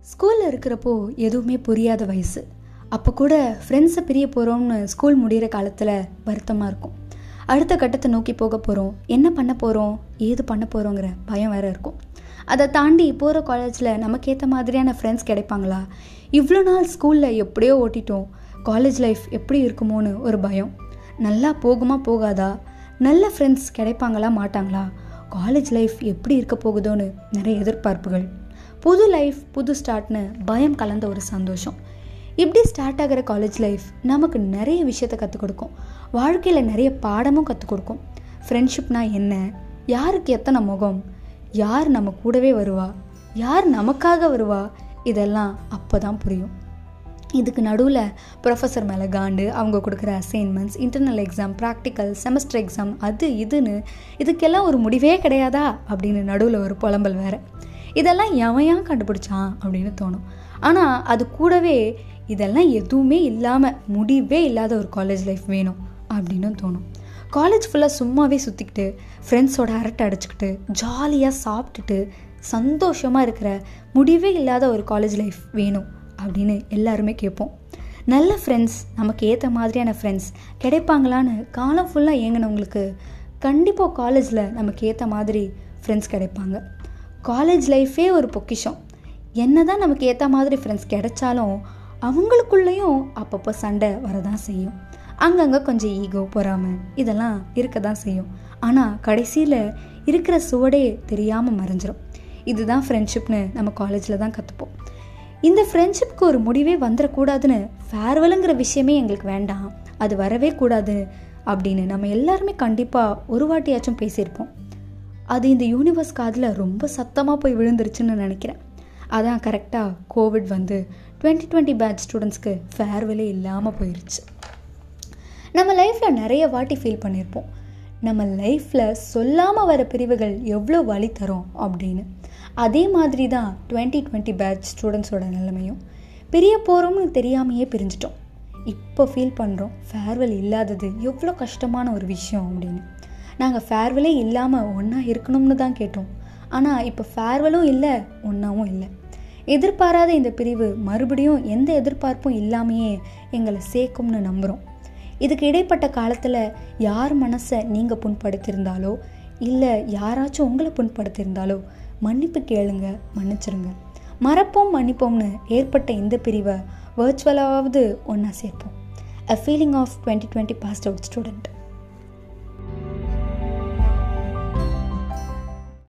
ஸ்கூலில் இருக்கிறப்போ எதுவுமே புரியாத வயசு அப்போ கூட ஃப்ரெண்ட்ஸை பிரிய போகிறோம்னு ஸ்கூல் முடிகிற காலத்தில் வருத்தமாக இருக்கும் அடுத்த கட்டத்தை நோக்கி போக போகிறோம் என்ன பண்ண போகிறோம் ஏது பண்ண போகிறோங்கிற பயம் வேறு இருக்கும் அதை தாண்டி போகிற காலேஜில் நமக்கு ஏற்ற மாதிரியான ஃப்ரெண்ட்ஸ் கிடைப்பாங்களா இவ்வளோ நாள் ஸ்கூலில் எப்படியோ ஓட்டிட்டோம் காலேஜ் லைஃப் எப்படி இருக்குமோன்னு ஒரு பயம் நல்லா போகுமா போகாதா நல்ல ஃப்ரெண்ட்ஸ் கிடைப்பாங்களா மாட்டாங்களா காலேஜ் லைஃப் எப்படி இருக்க போகுதோன்னு நிறைய எதிர்பார்ப்புகள் புது லைஃப் புது ஸ்டார்ட்னு பயம் கலந்த ஒரு சந்தோஷம் இப்படி ஸ்டார்ட் ஆகிற காலேஜ் லைஃப் நமக்கு நிறைய விஷயத்த கற்றுக் கொடுக்கும் வாழ்க்கையில் நிறைய பாடமும் கற்றுக் கொடுக்கும் ஃப்ரெண்ட்ஷிப்னா என்ன யாருக்கு எத்தனை முகம் யார் நம்ம கூடவே வருவா யார் நமக்காக வருவா இதெல்லாம் அப்போ தான் புரியும் இதுக்கு நடுவில் ப்ரொஃபஸர் மேலே காண்டு அவங்க கொடுக்குற assignments internal exam practical semester exam அது இதுன்னு இதுக்கெல்லாம் ஒரு முடிவே கிடையாதா அப்படின்னு நடுவில் ஒரு புலம்பல் வேறு இதெல்லாம் எவையாக கண்டுபிடிச்சான் அப்படின்னு தோணும் ஆனால் அது கூடவே இதெல்லாம் எதுவுமே இல்லாமல் முடிவே இல்லாத ஒரு காலேஜ் லைஃப் வேணும் அப்படின்னு தோணும் காலேஜ் ஃபுல்லாக சும்மாவே சுற்றிக்கிட்டு ஃப்ரெண்ட்ஸோட அரட்டை அடிச்சுக்கிட்டு ஜாலியாக சாப்பிட்டுட்டு சந்தோஷமாக இருக்கிற முடிவே இல்லாத ஒரு காலேஜ் லைஃப் வேணும் அப்படின்னு எல்லாருமே கேட்போம் நல்ல ஃப்ரெண்ட்ஸ் நமக்கு ஏற்ற மாதிரியான ஃப்ரெண்ட்ஸ் கிடைப்பாங்களான்னு காலம் ஃபுல்லாக இயங்கினவங்களுக்கு கண்டிப்பாக காலேஜில் நமக்கு ஏற்ற மாதிரி ஃப்ரெண்ட்ஸ் கிடைப்பாங்க காலேஜ் லைஃபே ஒரு பொக்கிஷம் என்ன தான் நமக்கு ஏற்ற மாதிரி ஃப்ரெண்ட்ஸ் கிடைச்சாலும் அவங்களுக்குள்ளேயும் அப்பப்போ சண்டை வரதான் செய்யும் அங்கங்கே கொஞ்சம் ஈகோ பொறாமல் இதெல்லாம் இருக்க தான் செய்யும் ஆனால் கடைசியில் இருக்கிற சுவடே தெரியாமல் மறைஞ்சிரும் இதுதான் ஃப்ரெண்ட்ஷிப்னு நம்ம காலேஜில் தான் கற்றுப்போம் இந்த ஃப்ரெண்ட்ஷிப்க்கு ஒரு முடிவே வந்துடக்கூடாதுன்னு ஃபேர்வெலுங்கிற விஷயமே எங்களுக்கு வேண்டாம் அது வரவே கூடாது அப்படின்னு நம்ம எல்லாருமே கண்டிப்பாக ஒரு வாட்டியாச்சும் பேசியிருப்போம் அது இந்த யூனிவர்ஸ் காதில் ரொம்ப சத்தமாக போய் விழுந்துருச்சுன்னு நினைக்கிறேன் அதான் கரெக்டாக கோவிட் வந்து டுவெண்ட்டி டுவெண்ட்டி பேட்ச் ஸ்டூடெண்ட்ஸ்க்கு ஃபேர்வெலே இல்லாமல் போயிடுச்சு நம்ம லைஃப்பில் நிறைய வாட்டி ஃபீல் பண்ணியிருப்போம் நம்ம லைஃப்பில் சொல்லாமல் வர பிரிவுகள் எவ்வளோ வழி தரும் அப்படின்னு அதே மாதிரி தான் டுவெண்ட்டி டுவெண்ட்டி பேட்ச் ஸ்டூடெண்ட்ஸோட நிலைமையும் பிரிய போகிறோம்னு தெரியாமையே பிரிஞ்சிட்டோம் இப்போ ஃபீல் பண்ணுறோம் ஃபேர்வெல் இல்லாதது எவ்வளோ கஷ்டமான ஒரு விஷயம் அப்படின்னு நாங்கள் ஃபேர்வெலே இல்லாமல் ஒன்றா இருக்கணும்னு தான் கேட்டோம் ஆனால் இப்போ ஃபேர்வெலும் இல்லை ஒன்றாவும் இல்லை எதிர்பாராத இந்த பிரிவு மறுபடியும் எந்த எதிர்பார்ப்பும் இல்லாமையே எங்களை சேர்க்கும்னு நம்புகிறோம் இதுக்கு இடைப்பட்ட காலத்தில் யார் மனசை நீங்கள் புண்படுத்தியிருந்தாலோ இல்லை யாராச்சும் உங்களை புண்படுத்தியிருந்தாலோ மன்னிப்பு கேளுங்க மன்னிச்சிருங்க மறப்போம் மன்னிப்போம்னு ஏற்பட்ட இந்த பிரிவை வர்ச்சுவலாவது ஒன்றா சேர்ப்போம் a feeling of twenty twenty passed out student